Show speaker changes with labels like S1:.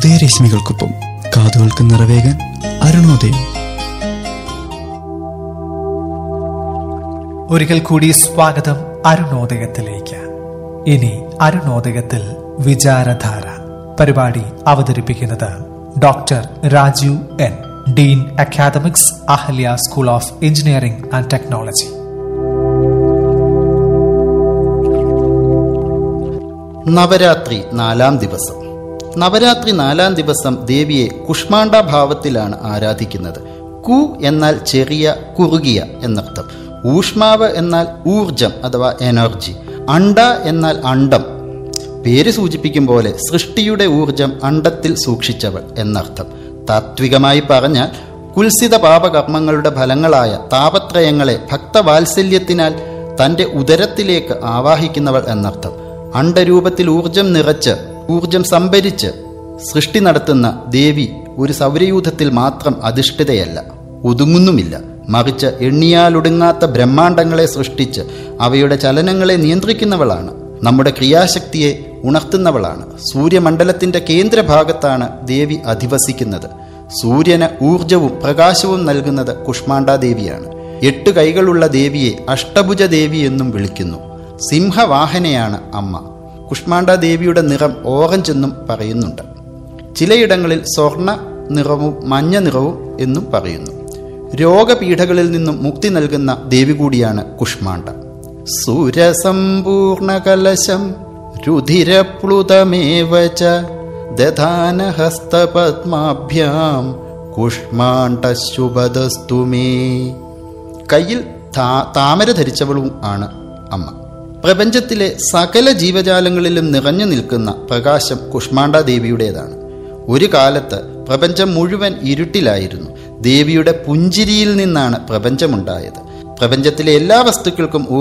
S1: ഉദയരശ്മികൾക്കൊപ്പം കാതുകൾക്ക് നിറവേകാൻ അരുണോദയം
S2: ഒരിക്കൽ കൂടി സ്വാഗതം അരുണോദയത്തിലേക്ക് ഇനി അരുണോദയത്തിൽ വിചാരധാര പരിപാടി അവതരിപ്പിക്കുന്നത് doctor Rajeev N dean academics Ahalya school of engineering and technology
S3: Navaratri നാലാം ദിവസം നവരാത്രി നാലാം ദിവസം ദേവിയെ കുഷ്മാണ്ഡ ഭാവത്തിലാണ് ആരാധിക്കുന്നത് കു എന്നാൽ ചെറിയ കുറുകിയ എന്നർത്ഥം ഊഷ്മാവ് എന്നാൽ ഊർജം അഥവാ എനർജി അണ്ട എന്നാൽ അണ്ടം പേര് സൂചിപ്പിക്കും പോലെ സൃഷ്ടിയുടെ ഊർജം അണ്ടത്തിൽ സൂക്ഷിച്ചവൾ എന്നർത്ഥം താത്വികമായി പറഞ്ഞാൽ കുൽസിത പാപകർമ്മങ്ങളുടെ ഫലങ്ങളായ താപത്രയങ്ങളെ ഭക്തവാത്സല്യത്തിനാൽ തന്റെ ഉദരത്തിലേക്ക് ആവാഹിക്കുന്നവൾ എന്നർത്ഥം അണ്ടരൂപത്തിൽ ഊർജം നിറച്ച് ഊർജം സംഭരിച്ച് സൃഷ്ടി നടത്തുന്ന ദേവി ഒരു സൗരയൂഥത്തിൽ മാത്രം അധിഷ്ഠിതയല്ല ഒതുങ്ങുന്നുമില്ല മറിച്ച് എണ്ണിയാലൊടുങ്ങാത്ത ബ്രഹ്മാണ്ടങ്ങളെ സൃഷ്ടിച്ച് അവയുടെ ചലനങ്ങളെ നിയന്ത്രിക്കുന്നവളാണ് നമ്മുടെ ക്രിയാശക്തിയെ ഉണർത്തുന്നവളാണ് സൂര്യമണ്ഡലത്തിന്റെ കേന്ദ്രഭാഗത്താണ് ദേവി അധിവസിക്കുന്നത് സൂര്യന് ഊർജവും പ്രകാശവും നൽകുന്നത് കുഷ്മാണ്ഡാദേവിയാണ് എട്ട് കൈകളുള്ള ദേവിയെ അഷ്ടഭുജ ദേവി എന്നും വിളിക്കുന്നു സിംഹവാഹനയാണ് അമ്മ കുഷ്മാണ്ഡ ദേവിയുടെ നിറം ഓറഞ്ച് എന്നും പറയുന്നുണ്ട് ചിലയിടങ്ങളിൽ സ്വർണ്ണ നിറവും മഞ്ഞ നിറവും എന്നും പറയുന്നു രോഗപീഠകളിൽ നിന്നും മുക്തി നൽകുന്ന ദേവി കൂടിയാണ് കുഷ്മാണ്ഡ സുരസമ്പൂർണ കലശം രുധിരപ്ലുതമേവ ച ദധാനഹസ്തപത്മാഭ്യാം കുഷ്മാണ്ഡശുഭദസ്തു മേ കയ്യിൽ താ താമര ധരിച്ചവളും ആണ് അമ്മ പ്രപഞ്ചത്തിലെ സകല ജീവജാലങ്ങളിലും നിറഞ്ഞു നിൽക്കുന്ന പ്രകാശം കുഷ്മാണ്ഡ ദേവിയുടേതാണ് ഒരു കാലത്ത് പ്രപഞ്ചം മുഴുവൻ ഇരുട്ടിലായിരുന്നു ദേവിയുടെ പുഞ്ചിരിയിൽ നിന്നാണ് പ്രപഞ്ചമുണ്ടായത് പ്രപഞ്ചത്തിലെ എല്ലാ വസ്തുക്കൾക്കും